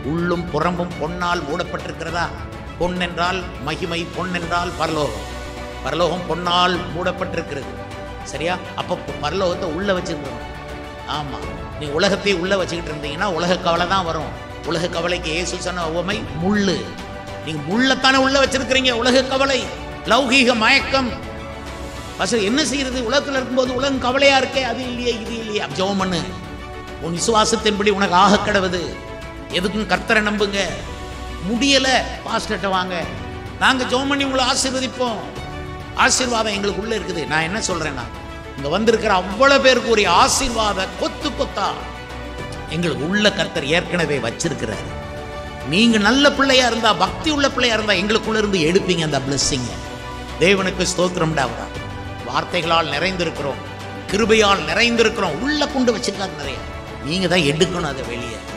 உள்ளும் புறம்பும் பொன்னால் மூடப்பட்டிருக்கிறதா பொன் என்றால் மகிமை பொன் என்றால் பரலோகம் பரலோகம் பொன்னால் மூடப்பட்டிருக்கிறது சரியா அப்போ பரலோகத்தை உள்ள வச்சிருக்கணும் ஆமா நீ உலகத்தை உள்ள வச்சுக்கிட்டு இருந்தீங்கன்னா உலக கவலை தான் வரும் உலக கவலைக்கு இயேசு சொன்ன உவமை முள்ளு நீங்க முள்ளத்தானே உள்ள வச்சிருக்கிறீங்க உலக கவலை லௌகீக மயக்கம் பசங்க என்ன செய்யறது உலகத்துல இருக்கும்போது உலகம் கவலையா இருக்கே அது இல்லையே இது இல்லையே ஜெபம் பண்ணு உன் விசுவாசத்தின்படி உனக்கு ஆக கடவுது எதுக்கும் கர்த்தரை நம்புங்க முடியல பாஸ்டர்ட்ட வாங்க நாங்க ஜெபம் பண்ணி உங்களை ஆசீர்வதிப்போம் ஆசீர்வாதம் எங்களுக்குள்ள இருக்குது நான் என்ன சொல்றேன்னா இங்க வந்திருக்கிற அவ்வளவு பேருக்கு ஒரு ஆசீர்வாத கொத்து கொத்தா எங்களுக்கு உள்ள கர்த்தர் ஏற்கனவே வச்சிருக்கிறாரு நீங்க நல்ல பிள்ளையா இருந்தா பக்தி உள்ள பிள்ளையா இருந்தா எங்களுக்குள்ள இருந்து எடுப்பீங்க அந்த பிளஸ்ஸிங்க தேவனுக்கு ஸ்தோத்திரம் டாவரா வார்த்தைகளால் நிறைந்திருக்கிறோம் கிருபையால் நிறைந்திருக்கிறோம் உள்ள கொண்டு வச்சிருக்காரு நிறைய நீங்க தான் எடுக்கணும் அதை வெளியே